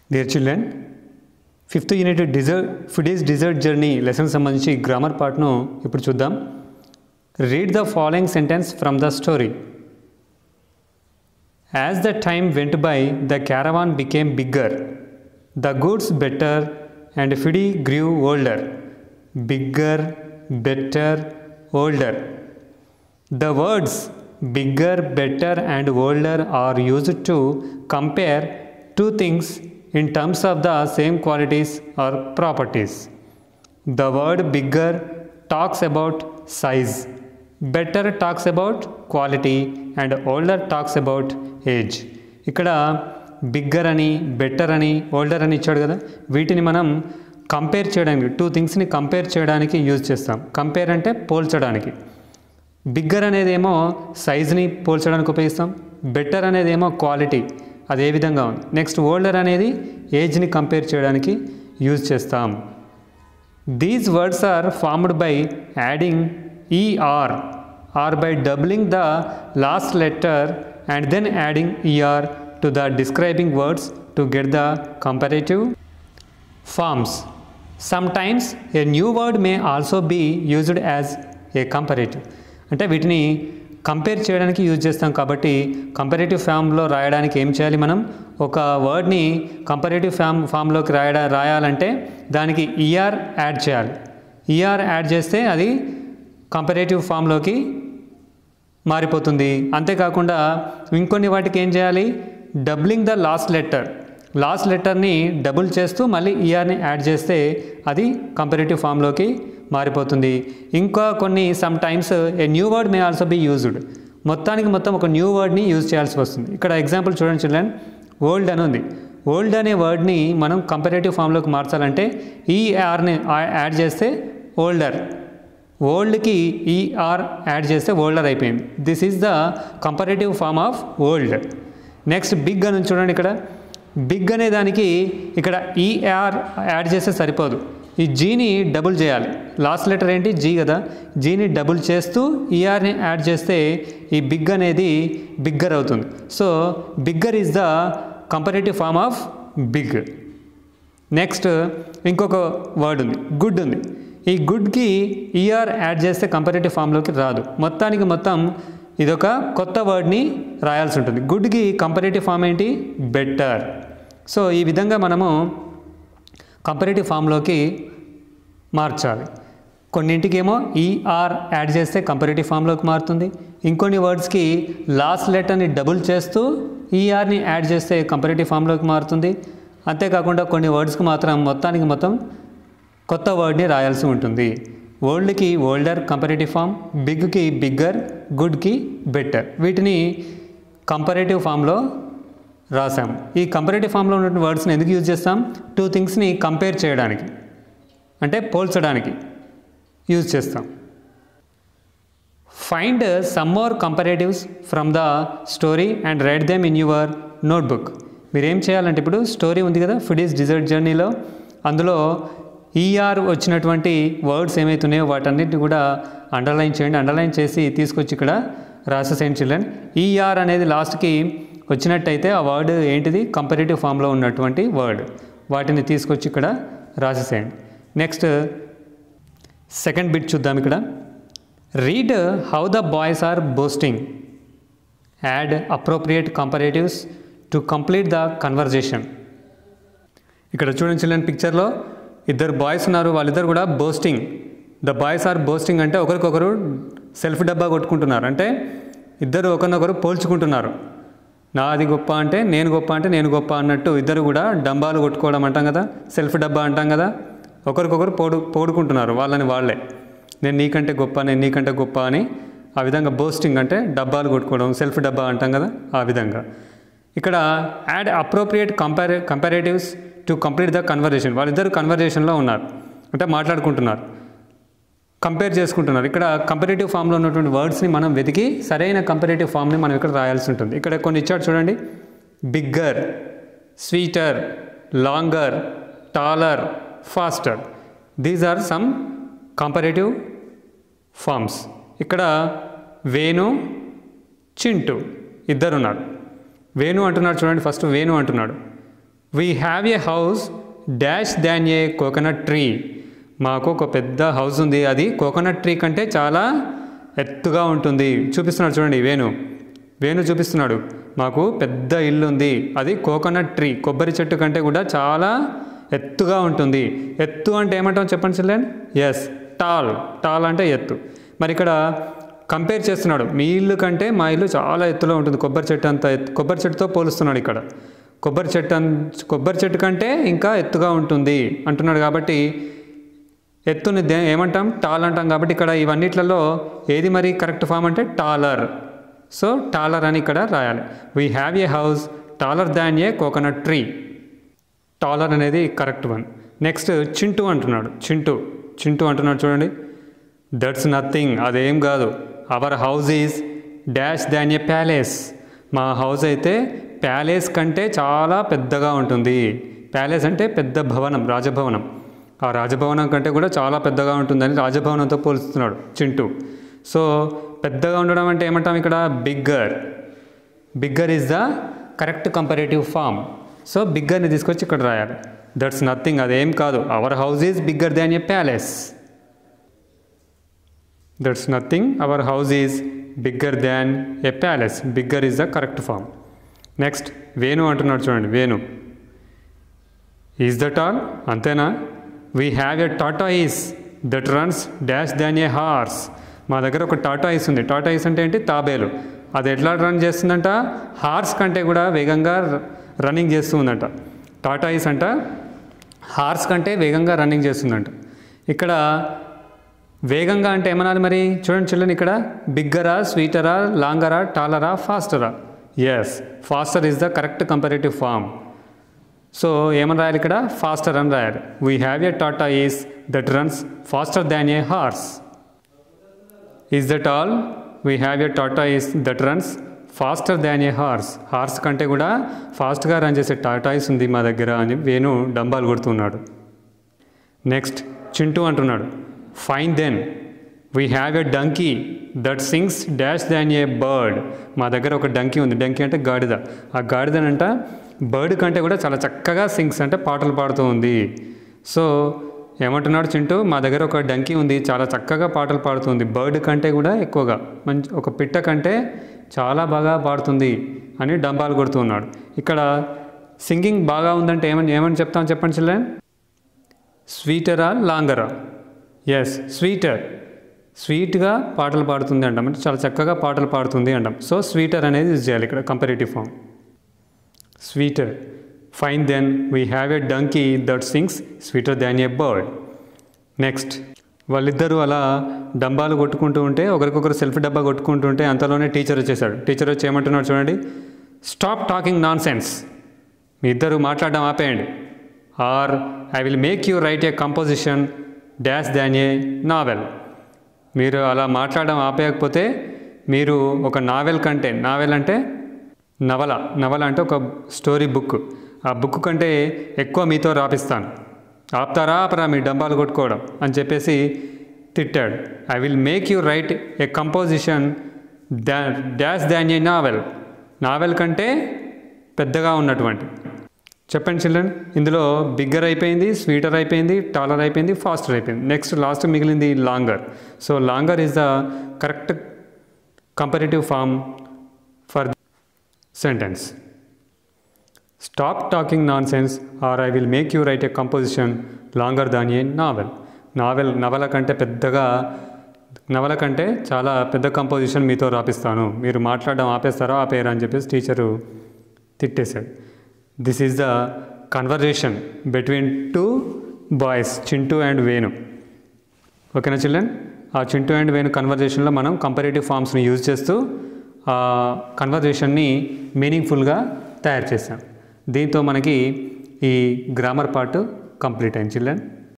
Dear children fifth unit desert foodies desert journey lesson సంబంధించి grammar పార్ట్ను ఇప్పుడు చూద్దాం read the following sentence from the story as the time went by the caravan became bigger the goods better and Fidi grew older bigger better older The words bigger, better, and older are used to compare two things in terms of the same qualities or properties. The word bigger talks about size, better talks about quality, and older talks about age. ఇక్కడ bigger అని better అని older అని ఇచ్చాడు కదా వీటిని మనం compare చేయడానికి two థింగ్స్ని కంపేర్ చేయడానికి యూజ్ చేస్తాం కంపేర్ అంటే పోల్చడానికి బిగ్గర్ అనేదేమో సైజ్ని పోల్చడానికి ఉపయోగిస్తాం బెటర్ అనేదేమో క్వాలిటీ అది ఏ విధంగా ఉంది నెక్స్ట్ ఓల్డర్ అనేది ఏజ్ని కంపేర్ చేయడానికి యూజ్ చేస్తాం these words are formed by adding E R or by doubling the last letter and then adding E R to the describing words to get the comparative forms sometimes a new word may also be used as a comparative అంటే వీటిని compare చేయడానికి use చేస్తాం కాబట్టి comparative ఫామ్లో రాయడానికి ఏం చేయాలి మనం ఒక వర్డ్ని కంపారేటివ్ ఫామ్ ఫామ్లోకి రాయడా రాయాలంటే దానికి ఈఆర్ యాడ్ చేయాలి ఈఆర్ యాడ్ చేస్తే అది కంపారేటివ్ ఫామ్లోకి మారిపోతుంది అంతేకాకుండా ఇంకొన్ని వాటికి ఏం చేయాలి doubling the last letter last లెటర్ని డబుల్ చేస్తూ మళ్ళీ ఈఆర్ని యాడ్ చేస్తే అది కంపారేటివ్ ఫామ్లోకి మారిపోతుంది ఇంకా కొన్ని sometimes a new word may also be used మొత్తానికి మొత్తం ఒక న్యూ వర్డ్ని యూజ్ చేయాల్సి వస్తుంది ఇక్కడ ఎగ్జాంపుల్ చూడండి చిల్డ్రన్ ఓల్డ్ అని ఉంది ఓల్డ్ అనే వర్డ్ని మనం కంపారేటివ్ ఫామ్లోకి మార్చాలంటే ఈఆర్ని యాడ్ చేస్తే ఓల్డర్ ఓల్డ్కి ఈఆర్ యాడ్ చేస్తే ఓల్డర్ అయిపోయింది this is the comparative form of old next big అని చూడండి ఇక్కడ బిగ్ అనే దానికి ఇక్కడ ఈఆర్ యాడ్ చేస్తే సరిపోదు ఈ జీని డబుల్ చేయాలి లాస్ట్ లెటర్ ఏంటి జీ కదా జీని డబుల్ చేస్తూ ఈఆర్ని యాడ్ చేస్తే ఈ బిగ్ అనేది బిగ్గర్ అవుతుంది so bigger is the comparative form of big next ఇంకొక వర్డ్ ఉంది గుడ్ ఉంది ఈ గుడ్కి ఈఆర్ యాడ్ చేస్తే కంపరేటివ్ ఫామ్లోకి రాదు మొత్తానికి మొత్తం ఇదొక కొత్త వర్డ్ని రాయాల్సి ఉంటుంది గుడ్కి కంపరేటివ్ ఫామ్ ఏంటి బెటర్ సో ఈ విధంగా మనము కంపరేటివ్ ఫామ్లోకి మార్చాలి కొన్నింటికేమో ఈఆర్ యాడ్ చేస్తే కంపరేటివ్ ఫామ్లోకి మారుతుంది ఇంకొన్ని వర్డ్స్కి లాస్ట్ లెటర్ని డబుల్ చేస్తూ ఈఆర్ని యాడ్ చేస్తే కంపరేటివ్ ఫామ్లోకి మారుతుంది అంతేకాకుండా కొన్ని వర్డ్స్కి మాత్రం మొత్తానికి మొత్తం కొత్త వర్డ్ని రాయాల్సి ఉంటుంది ఓల్డ్కి ఓల్డర్ కంపరేటివ్ ఫామ్ బిగ్కి బిగ్గర్ గుడ్కి బెటర్ వీటిని కంపరేటివ్ ఫామ్లో రాసాం ఈ కంపరేటివ్ ఫామ్లో ఉన్న వర్డ్స్ని ఎందుకు యూజ్ చేస్తాం టూ థింగ్స్ని కంపేర్ చేయడానికి అంటే పోల్చడానికి యూజ్ చేస్తాం find some more comparatives from the story and write them in your notebook మీరు ఏం చేయాలంటే ఇప్పుడు స్టోరీ ఉంది కదా ఫుడీస్ డిజర్ట్ జర్నీలో అందులో ఈఆర్ వచ్చినటువంటి వర్డ్స్ ఏమైతున్నాయో వాటన్నిటిని కూడా అండర్లైన్ చేయండి అండర్లైన్ చేసి తీసుకొచ్చి ఇక్కడ రాసేసేయండి చిల్డ్రన్ ఈఆర్ అనేది లాస్ట్కి వచ్చినట్టయితే ఆ వర్డ్ ఏంటిది కంపరేటివ్ ఫామ్లో ఉన్నటువంటి వర్డ్ వాటిని తీసుకొచ్చి ఇక్కడ రాసేసేయండి నెక్స్ట్ సెకండ్ బిట్ చూద్దాం ఇక్కడ read how the boys are boasting add appropriate comparatives to complete the conversation ఇక్కడ చూడండి చిల్డ్రన్ పిక్చర్లో ఇద్దరు బాయ్స్ ఉన్నారు వాళ్ళిద్దరు కూడా boasting the boys are boasting అంటే ఒకరికొకరు సెల్ఫ్ డబ్బా కొట్టుకుంటున్నారు అంటే ఇద్దరు ఒకరినొకరు పోల్చుకుంటున్నారు నాది గొప్ప అంటే నేను గొప్ప అంటే నేను గొప్ప అన్నట్టు ఇద్దరు కూడా డంబాలు కొట్టుకోవడం అంటాం కదా సెల్ఫ్ డబ్బా అంటాం కదా ఒకరికొకరు పోడు పోడుకుంటున్నారు వాళ్ళని వాళ్ళే నేను నీకంటే గొప్ప నేను నీకంటే గొప్ప అని ఆ విధంగా బోస్టింగ్ అంటే డబ్బాలు కొట్టుకోవడం సెల్ఫ్ డబ్బా అంటాం కదా ఆ విధంగా ఇక్కడ add appropriate compare comparatives to complete the conversation వాళ్ళిద్దరు కన్వర్జేషన్లో ఉన్నారు అంటే మాట్లాడుకుంటున్నారు కంపేర్ చేసుకుంటున్నారు ఇక్కడ కంపరేటివ్ ఫామ్లో ఉన్నటువంటి వర్డ్స్ని మనం వెతికి సరైన కంపరేటివ్ ఫామ్ని మనం ఇక్కడ రాయాల్సి ఉంటుంది ఇక్కడ కొన్ని ఇచ్చాడు చూడండి bigger sweeter longer taller faster these are some comparative forms ఇక్కడ వేణు చింటు ఇద్దరున్నారు వేణు అంటున్నాడు చూడండి ఫస్ట్ వేణు అంటున్నాడు we have a house dash than a coconut tree మాకు ఒక పెద్ద హౌస్ ఉంది అది కోకోనట్ ట్రీ కంటే చాలా ఎత్తుగా ఉంటుంది చూపిస్తున్నాడు చూడండి వేణు వేణు చూపిస్తున్నాడు మాకు పెద్ద ఇల్లు ఉంది అది కోకోనట్ ట్రీ కొబ్బరి చెట్టు కంటే కూడా చాలా ఎత్తుగా ఉంటుంది ఎత్తు అంటే ఏమంటాం చెప్పండి చిల్డ్రన్ ఎస్ టాల్ టాల్ అంటే ఎత్తు మరి ఇక్కడ కంపేర్ చేస్తున్నాడు మీ ఇల్లు కంటే మా ఇల్లు చాలా ఎత్తులో ఉంటుంది కొబ్బరి చెట్టు అంత ఎత్తు కొబ్బరి చెట్టుతో పోలుస్తున్నాడు ఇక్కడ కొబ్బరి చెట్టు అన్ కొబ్బరి చెట్టు కంటే ఇంకా ఎత్తుగా ఉంటుంది అంటున్నాడు కాబట్టి ఎత్తుని దే ఏమంటాం టాల్ అంటాం కాబట్టి ఇక్కడ ఇవన్నిట్లలో ఏది మరి కరెక్ట్ ఫామ్ అంటే టాలర్ సో టాలర్ అని ఇక్కడ రాయాలి we have a house taller than a coconut tree taller అనేది కరెక్ట్ వన్ నెక్స్ట్ చింటూ అంటున్నాడు చింటూ చింటూ అంటున్నాడు చూడండి దట్స్ నథింగ్ అదేం కాదు our house is dash than a palace మా హౌస్ అయితే ప్యాలెస్ కంటే చాలా పెద్దగా ఉంటుంది ప్యాలెస్ అంటే పెద్ద భవనం రాజభవనం ఆ రాజభవనం కంటే కూడా చాలా పెద్దగా ఉంటుందని రాజభవనంతో పోలుస్తున్నాడు చింటూ సో పెద్దగా ఉండడం అంటే ఏమంటాం ఇక్కడ bigger bigger is the correct comparative form so బిగ్గర్ని తీసుకొచ్చి ఇక్కడ రాయాలి దట్స్ నథింగ్ అదేం కాదు our house is bigger than a palace that's nothing our house is bigger than a palace bigger is the correct form next Venu అంటున్నాడు చూడండి Venu is that all అంతేనా we have a Tata is that runs dash than a horse మా దగ్గర ఒక Tata ice ఉంది Tata ice అంటే ఏంటి తాబేలు అది ఎట్లా రన్ చేస్తుందంట హార్స్ కంటే కూడా వేగంగా రన్నింగ్ చేస్తూ ఉందంట టాటా ఐస్ అంట హార్స్ కంటే వేగంగా రన్నింగ్ చేస్తుందంట ఇక్కడ వేగంగా అంటే ఏమనాలి మరి చూడండి చిల్లని ఇక్కడ బిగ్గరా స్వీటరా లాంగరా టాలరా ఫాస్టరా yes faster is the correct comparative form so ఏమని రాయాలి ఇక్కడ ఫాస్టర్ అని రాయాలి we have a Tata is that runs faster than a horse is that all we have a Tata is that runs faster than a horse horse కంటే కూడా ఫాస్ట్గా run చేసే tortoise ఉంది మా దగ్గర అని వేణు డంబాలు కొడుతున్నాడు నెక్స్ట్ చింటూ అంటున్నాడు fine then we have a donkey that sings dash than a bird మా దగ్గర ఒక డంకీ ఉంది డంకీ అంటే గాడిద ఆ గాడిదనంట బర్డ్ కంటే కూడా చాలా చక్కగా సింగ్స్ అంటే పాటలు పాడుతూ ఉంది సో ఏమంటున్నాడు చింటూ మా దగ్గర ఒక డంకీ ఉంది చాలా చక్కగా పాటలు పాడుతుంది బర్డ్ కంటే కూడా ఎక్కువగా మంచి ఒక పిట్ట కంటే చాలా బాగా పాడుతుంది అని డంబాలు కొడుతూ ఉన్నాడు ఇక్కడ సింగింగ్ బాగా ఉందంటే ఏమని ఏమని చెప్తాం చెప్పండి చిల్డ్రన్ స్వీటరా లాంగరా ఎస్ స్వీటర్ స్వీట్గా పాటలు పాడుతుంది అంటాం అంటే చాలా చక్కగా పాటలు పాడుతుంది అంటాం సో స్వీటర్ అనేది యూజ్ చేయాలి ఇక్కడ comparative form sweeter fine then we have a donkey that sings sweeter than a bird next వాళ్ళిద్దరూ అలా డంబాలు కొట్టుకుంటూ ఉంటే ఒకరికొకరు సెల్ఫీ డబ్బా కొట్టుకుంటూ ఉంటే అంతలోనే టీచర్ వచ్చేసాడు టీచర్ వచ్చి ఏమంటున్నాడు చూడండి స్టాప్ టాకింగ్ నాన్ సెన్స్ మీ ఇద్దరు మాట్లాడడం ఆపేయండి or I will make you write a composition dash than a novel మీరు అలా మాట్లాడడం ఆపేయకపోతే మీరు ఒక నావెల్ కంటే నావెల్ అంటే నవల నవల అంటే ఒక స్టోరీ బుక్ ఆ బుక్ కంటే ఎక్కువ మీతో రాపిస్తాను ఆపుతారా ఆపరా మీ డంబాలు కొట్టుకోవడం అని చెప్పేసి తిట్టాడు I will make you write a composition డా dash than a novel novel కంటే పెద్దగా ఉన్నటువంటి చెప్పండి చిల్డ్రన్ ఇందులో బిగ్గర్ అయిపోయింది స్వీటర్ అయిపోయింది టాలర్ అయిపోయింది ఫాస్టర్ అయిపోయింది నెక్స్ట్ లాస్ట్ మిగిలింది longer so longer is the correct comparative form for sentence stop talking nonsense or I will make you write a composition longer than a novel novel నవల కంటే పెద్దగా నవల కంటే చాలా పెద్ద కంపోజిషన్ మీతో రాపిస్తాను మీరు మాట్లాడడం ఆపేస్తారా ఆపేయరా అని చెప్పేసి టీచరు తిట్టేశాడు this is the conversation between two boys Chintu and Venu ఓకేనా చిల్డ్రన్ ఆ చింటూ అండ్ వేణు కన్వర్జేషన్లో మనం కంపారేటివ్ ఫామ్స్ని యూజ్ చేస్తూ ఆ కన్వర్జేషన్ని మీనింగ్ఫుల్గా తయారు చేసాం దీంతో మనకి ఈ గ్రామర్ పార్ట్ కంప్లీట్ అయింది చిల్డ్రన్